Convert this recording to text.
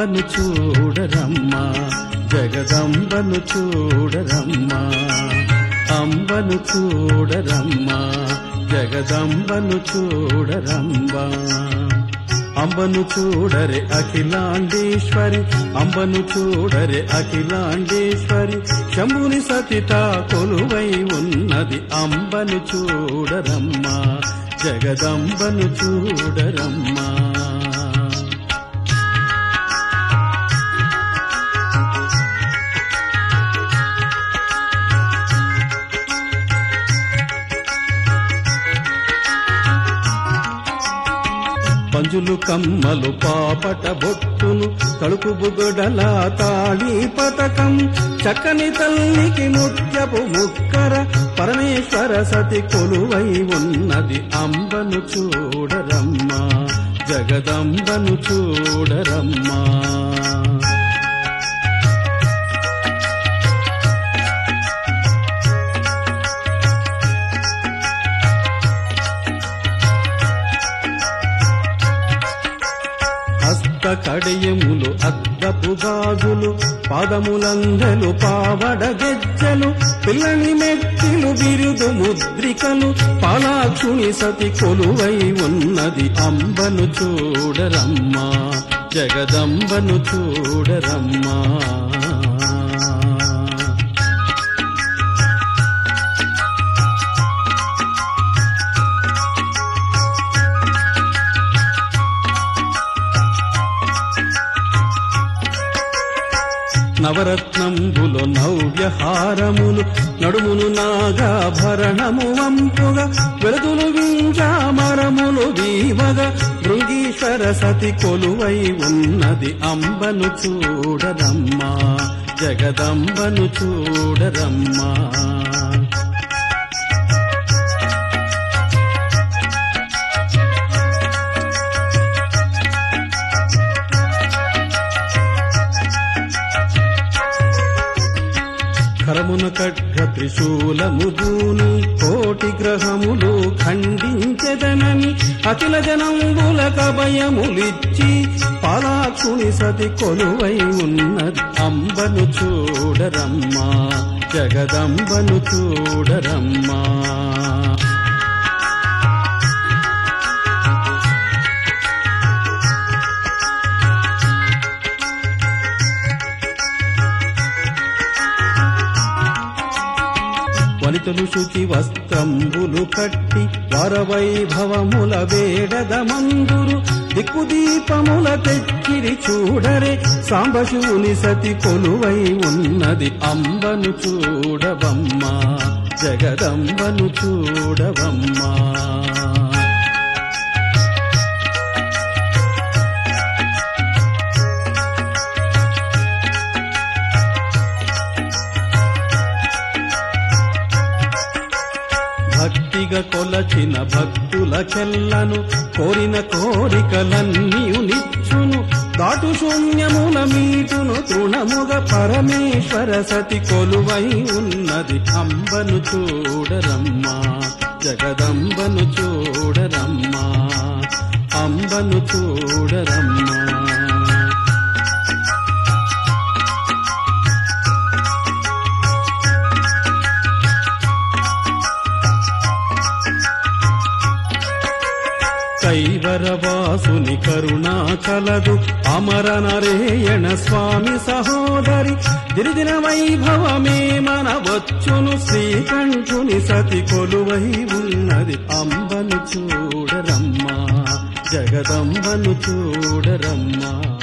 అంబను చూడరమ్మా జగదంబను చూడరమ్మా అంబను చూడరమ్మా జగదంబను చూడరమ్మా అంబను చూడరే అఖిలాండేశ్వరి అంబను చూడరే అఖిలాండేశ్వరి శంభుని సతిత కొలువై ఉన్నది అంబను చూడరమ్మా జగదంబను చూడరమ్మా పంజులు కమ్మలు పాపట బొట్టును తలుపు బుగుడల తాళి పతకం చక్కని తల్లికి ముత్యపు ముక్కర పరమేశ్వర సతి కొలువై ఉన్నది అంబను చూడరమ్మా జగదంబను చూడరమ్మా హస్త కడయములు అద్దపు గాజులు పాదములందలు పావడ గెజ్జలు పిల్లని మెట్టిలు బిరుదు ముద్రికలు పాలాక్షుని సతి కొలువై ఉన్నది అంబను చూడరమ్మా జగదంబను చూడరమ్మా నవరత్నంబులు నవ్యహారములు నడుమును నాగాభరణము వంపుగా వెలుగులు వింజామరములు వీవగా భృంగీశ్వర సతి కొలువై ఉన్నది అంబను చూడరమ్మా జగదంబను చూడరమ్మా కరమున ఖడ్గ త్రిశూలము దూని కోటి గ్రహములు ఖండించెదనని అఖిల జనంబుల కభయములిచ్చి పాలాక్షుని సతి కొలువై ఉన్నది అంబను చూడరమ్మా జగదంబను చూడరమ్మా వనితలు శుచి వస్త్రంబులు కట్టి వరవైభవముల వేడద మందురు దిక్కుదీపముల తెచ్చిరి చూడరే సాంబశివుని సతి కొలువై ఉన్నది అంబను చూడవమ్మా జగదంబను చూడవమ్మా భక్తిగా కొలచిన భక్తుల చెల్లను కోరిన కోరికలన్నీయు నిచ్చును దాటు శూన్యముల మీటును తృణముగ పరమేశ్వర సతి కొలువై ఉన్నది అంబను చూడరమ్మా జగదంబను చూడరమ్మా అంబను చూడరమ్మా కైవరవాసుని కరుణా కలదు అమర నరేయణ స్వామి సహోదరి దిరిదిన వైభవమే మన వచ్చును శ్రీకంఠుని సతి కొలువై ఉన్నది అంబను చూడరమ్మా జగదంబను చూడరమ్మా